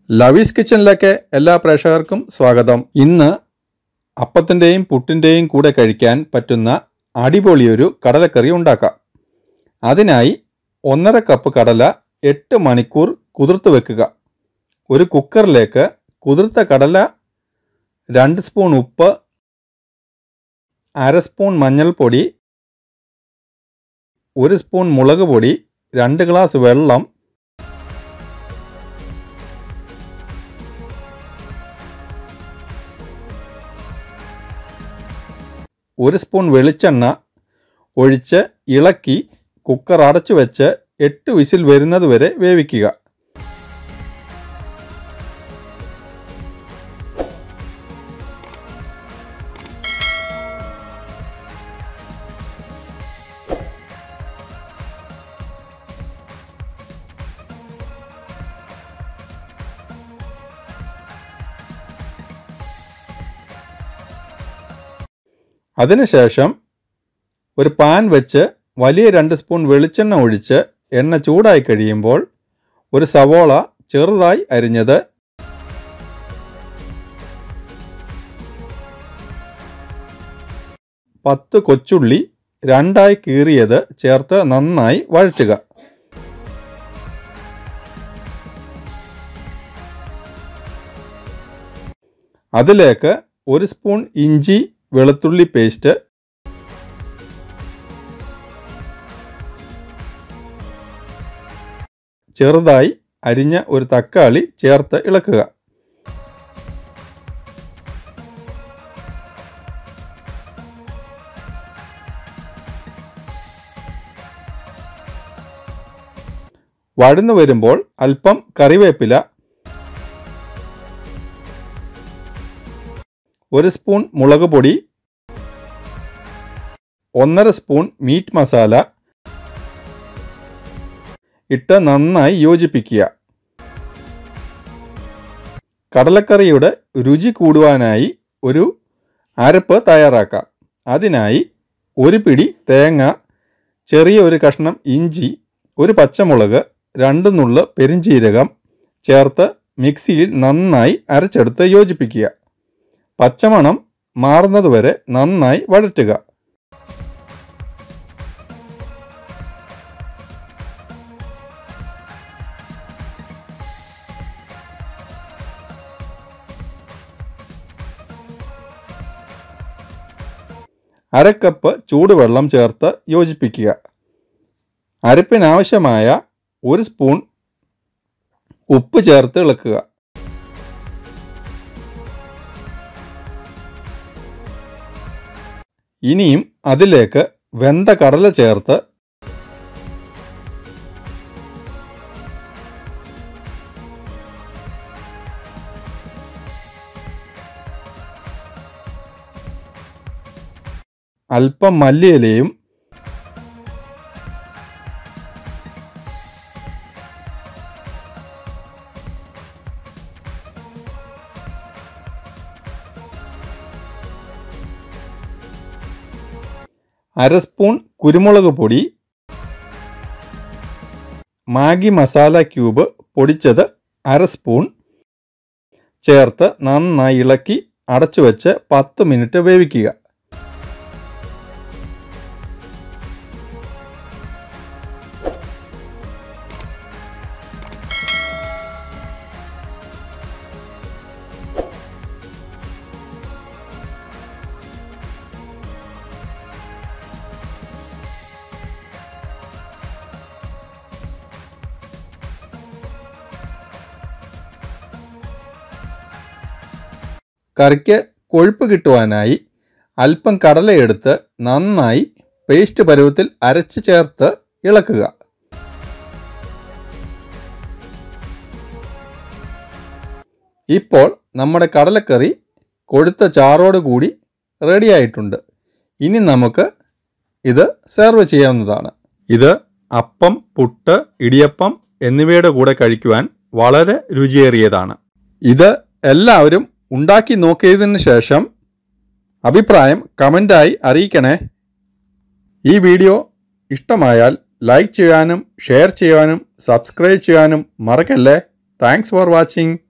ലവീസ് കിച്ചണിലേക്ക് എല്ലാ പ്രേക്ഷകർക്കും സ്വാഗതം ഇന്ന് അപ്പത്തിൻ്റെയും പുട്ടിൻ്റെയും കൂടെ കഴിക്കാൻ പറ്റുന്ന അടിപൊളിയൊരു കടലക്കറി ഉണ്ടാക്കാം അതിനായി ഒന്നര കപ്പ് കടല എട്ട് മണിക്കൂർ കുതിർത്ത് വെക്കുക ഒരു കുക്കറിലേക്ക് കുതിർത്ത കടല രണ്ട് സ്പൂൺ ഉപ്പ് അര സ്പൂൺ മഞ്ഞൾപ്പൊടി ഒരു സ്പൂൺ മുളക് പൊടി രണ്ട് ഗ്ലാസ് വെള്ളം ഒരു സ്പൂൺ വെളിച്ചെണ്ണ ഒഴിച്ച് ഇളക്കി കുക്കർ അടച്ചു വെച്ച് എട്ട് വിസിൽ വരുന്നത് വരെ വേവിക്കുക അതിനുശേഷം ഒരു പാൻ വെച്ച് വലിയ രണ്ട് സ്പൂൺ വെളിച്ചെണ്ണ ഒഴിച്ച് എണ്ണ ചൂടായി കഴിയുമ്പോൾ ഒരു സവോള ചെറുതായി അരിഞ്ഞത് പത്ത് കൊച്ചുള്ളി രണ്ടായി കീറിയത് ചേർത്ത് നന്നായി വഴറ്റുക അതിലേക്ക് ഒരു സ്പൂൺ ഇഞ്ചി വെളുത്തുള്ളി പേസ്റ്റ് ചെറുതായി അരിഞ്ഞ ഒരു തക്കാളി ചേർത്ത് ഇളക്കുക വഴന്നു വരുമ്പോൾ അല്പം കറിവേപ്പില ഒരു സ്പൂൺ മുളക് പൊടി ഒന്നര സ്പൂൺ മീറ്റ് മസാല ഇട്ട് നന്നായി യോജിപ്പിക്കുക കടലക്കറിയുടെ രുചി കൂടുവാനായി ഒരു അരപ്പ് തയ്യാറാക്കാം അതിനായി ഒരു പിടി തേങ്ങ ചെറിയ ഒരു കഷ്ണം ഇഞ്ചി ഒരു പച്ചമുളക് രണ്ട് നുള്ള് പെരിഞ്ചീരകം ചേർത്ത് മിക്സിയിൽ നന്നായി അരച്ചെടുത്ത് യോജിപ്പിക്കുക പച്ചമണം മാറുന്നതുവരെ നന്നായി വഴറ്റുക അരക്കപ്പ് ചൂടുവെള്ളം ചേർത്ത് യോജിപ്പിക്കുക അരപ്പിനാവശ്യമായ ഒരു സ്പൂൺ ഉപ്പ് ചേർത്ത് ഇളക്കുക ഇനിയും അതിലേക്ക് വെന്ത കടല ചേർത്ത് അല്പം മല്ലിയിലയും അര സ്പൂൺ കുരുമുളക് പൊടി മാഗി മസാല ക്യൂബ് പൊടിച്ചത് അര സ്പൂൺ ചേർത്ത് നന്നായി ഇളക്കി അടച്ചു വെച്ച് പത്ത് മിനിറ്റ് വേവിക്കുക കറിക്ക് കൊഴുപ്പ് കിട്ടുവാനായി അല്പം കടലയെടുത്ത് നന്നായി പേസ്റ്റ് പരുവത്തിൽ അരച്ച് ചേർത്ത് ഇളക്കുക ഇപ്പോൾ നമ്മുടെ കടലക്കറി കൊഴുത്ത ചാറോട് കൂടി റെഡിയായിട്ടുണ്ട് ഇനി നമുക്ക് ഇത് സെർവ് ചെയ്യാവുന്നതാണ് ഇത് അപ്പം പുട്ട് ഇടിയപ്പം എന്നിവയുടെ കൂടെ കഴിക്കുവാൻ വളരെ രുചിയേറിയതാണ് ഇത് എല്ലാവരും ഉണ്ടാക്കി നോക്കിയതിന് ശേഷം അഭിപ്രായം കമൻ്റായി അറിയിക്കണേ ഈ വീഡിയോ ഇഷ്ടമായാൽ ലൈക്ക് ചെയ്യാനും ഷെയർ ചെയ്യാനും സബ്സ്ക്രൈബ് ചെയ്യാനും മറക്കല്ലേ താങ്ക്സ് ഫോർ വാച്ചിങ്